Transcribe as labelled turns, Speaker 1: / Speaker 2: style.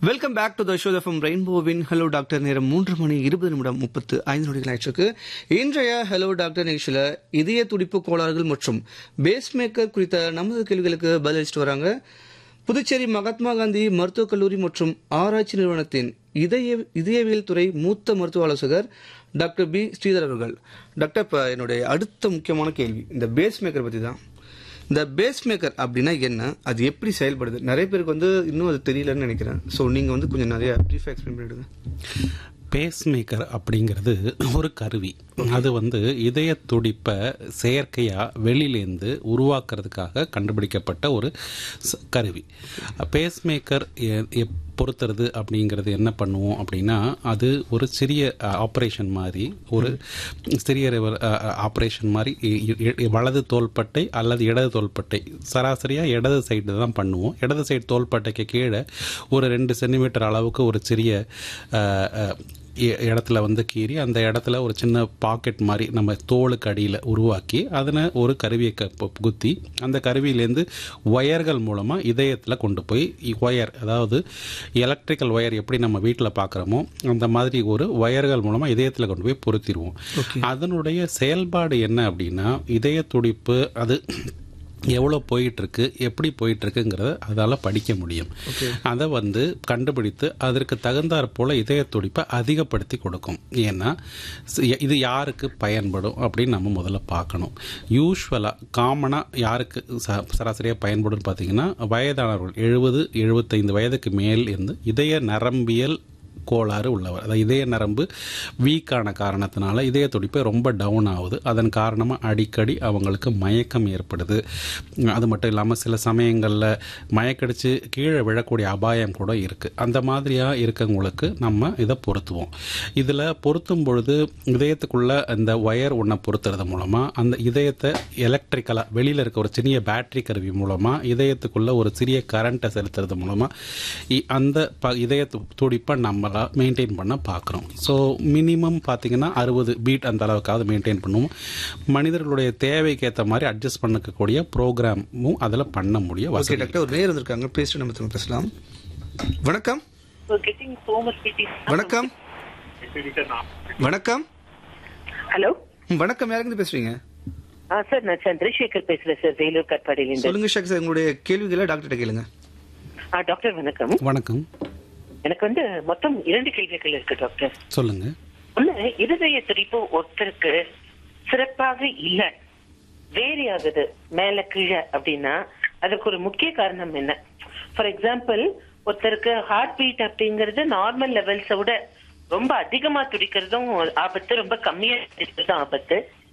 Speaker 1: Welcome back to the show from ரெயின்போவின் hello doctor நேரம் மூன்று மணி இருபது நிமிடம் முப்பத்து ஐந்து நொடிகள் ஆயிடுச்சு இன்றைய ஹலோ டாக்டர் நிகழ்ச்சியில் இதய துடிப்பு கோளாறுகள் மற்றும் பேஸ் மேக்கர் குறித்த நமது கேள்விகளுக்கு பதிலளிச்சுட்டு வராங்க புதுச்சேரி மகாத்மா காந்தி மருத்துவக் கல்லூரி மற்றும் ஆராய்ச்சி நிறுவனத்தின் இதய இதயவியல் துறை மூத்த மருத்துவ ஆலோசகர் டாக்டர் பி ஸ்ரீதர் அவர்கள் டாக்டர் இப்போ என்னுடைய அடுத்த முக்கியமான கேள்வி இந்த பேஸ் மேக்கர் பற்றி தான் இந்த பேஸ் மேக்கர் அப்படின்னா என்ன அது எப்படி செயல்படுது நிறைய பேருக்கு வந்து இன்னும் அது தெரியலன்னு நினைக்கிறேன் ஸோ நீங்கள் வந்து கொஞ்சம் நிறைய ப்ரீஃபாக எக்ஸ்பிளைன் பண்ணிடுங்க
Speaker 2: பேஸ் மேக்கர் அப்படிங்கிறது ஒரு கருவி அது வந்து இதய துடிப்பை செயற்கையாக வெளியிலேருந்து உருவாக்குறதுக்காக கண்டுபிடிக்கப்பட்ட ஒரு ச- கருவி பேஸ் மேக்கர் பொறுத்துறது அப்படிங்கிறது என்ன பண்ணுவோம் அப்படின்னா அது ஒரு சிறிய ஆப்ரேஷன் மாதிரி ஒரு சிறிய ஆப்ரேஷன் மாதிரி இ- இ- வலது தோள்பட்டை அல்லது இடது தோள்பட்டை சராசரியாக இடது சைடு தான் பண்ணுவோம் இடது சைடு தோள்பட்டைக்கு கீழே ஒரு ரெண்டு சென்டிமீட்டர் அளவுக்கு ஒரு சிறிய அஹ், அஹ், இ- இடத்துல வந்து கீறி அந்த இடத்துல ஒரு சின்ன பாக்கெட் மாதிரி நம்ம தோலுக்கு அடியில் உருவாக்கி அதில் ஒரு கருவியை க பு- குத்தி அந்த கருவியிலேருந்து ஒயர்கள் மூலமாக இதயத்தில் கொண்டு போய் இ- ஒயர் அதாவது எலக்ட்ரிக்கல் ஒயர் எப்படி நம்ம வீட்டில் பார்க்குறோமோ அந்த மாதிரி ஒரு ஒயர்கள் மூலமாக இதயத்தில் கொண்டு போய் பொருத்திடுவோம் அதனுடைய செயல்பாடு என்ன அப்படின்னா இதய துடிப்பு அது எவ்வளோ போயிட்டுருக்கு எப்படி போயிட்டுருக்குங்கிறத அதால் படிக்க முடியும் அதை வந்து கண்டுபிடித்து அதற்கு தகுந்தாற் போல் இதய துடிப்பை அதிகப்படுத்தி கொடுக்கும் ஏன்னா சி- இது யாருக்கு பயன்படும் அப்படின்னு நம்ம முதல்ல பார்க்கணும் யூஸ்வலாக காமனாக யாருக்கு ச சராசரியாக பயன்படும் பார்த்தீங்கன்னா வயதானவர்கள் எழுபது எழுபத்தைந்து வயதுக்கு மேல் இருந்து இதய நரம்பியல் கோளாறு உள்ளவர் அதாவது இதய நரம்பு வீக்கான காரணத்தினால இதய துடிப்பு ரொம்ப டவுன் ஆகுது அதன் காரணமாக அடிக்கடி அவங்களுக்கு மயக்கம் ஏற்படுது அது மட்டும் இல்லாமல் சில சமயங்களில் மயக்கடிச்சு கீழே விழக்கூடிய அபாயம் கூட இருக்குது அந்த மாதிரியாக இருக்கவங்களுக்கு நம்ம இதை பொருத்துவோம் இதில் பொருத்தும் பொழுது இதயத்துக்குள்ள அந்த ஒயர் ஒன்றை பொருத்துறது மூலமாக அந்த இதயத்தை எலக்ட்ரிக்கலாக வெளியில் இருக்க ஒரு சிறிய பேட்டரி கருவி மூலமாக இதயத்துக்குள்ள ஒரு சிறிய கரண்ட்டை செலுத்துறது மூலமாக அந்த ப இதய து- துடிப்பை நம்மளால் மெயின்டைன் பண்ண பார்க்குறோம் ஸோ மினிமம் பார்த்தீங்கன்னா அறுபது பீட் அந்த அளவுக்காவது மெயின்டைன் பண்ணுவோம் மனிதர்களுடைய தேவைக்கு ஏற்ற மாதிரி அட்ஜஸ்ட் பண்ணக்கூடிய ப்ரோக்ராமும் அதில் பண்ண முடிய
Speaker 1: ஓகே
Speaker 2: வசதி
Speaker 1: டாக்டர் ஒரு நேர் வந்திருக்காங்க பேசிட்டு நம்ம திரும்ப பேசலாம் வணக்கம்
Speaker 3: So getting so much pity.
Speaker 1: வணக்கம் வணக்கம்
Speaker 3: ஹலோ
Speaker 1: ம், வணக்கம் யாருங்க பேசுறீங்க
Speaker 3: ஆ சார் நான் சந்திரசேகர் பேசுறேன் சார் வேலூர் கட்பாடியிலிருந்து
Speaker 1: சொல்லுங்க ஷாக் சார் உங்களுடைய கேள்விகளை டாக்டர்கிட்ட கேளுங்க
Speaker 3: ஆ டாக்டர் வணக்கம்
Speaker 2: வணக்கம்
Speaker 3: எனக்கு வந்து மொத்தம் இரண்டு கேள்விகள் இருக்கு டாக்டர்
Speaker 2: சொல்லுங்கள்
Speaker 3: ஒண்ணு இருதய துடிப்பு ஒருத்தருக்கு சிறப்பாக இல்ல வேரி ஆகுது மேல கீழே அப்படின்னா அதுக்கு ஒரு முக்கிய காரணம் என்ன ஃபார் எக்ஸாம்பிள் ஒருத்தருக்கு ஹார்ட் பீட் அப்படிங்கிறது நார்மல் லெவல்ஸை விட ரொம்ப அதிகமா துடிக்கிறதும் ஆபத்து ரொம்ப கம்மியா துடிக்கிறதும் ஆபத்து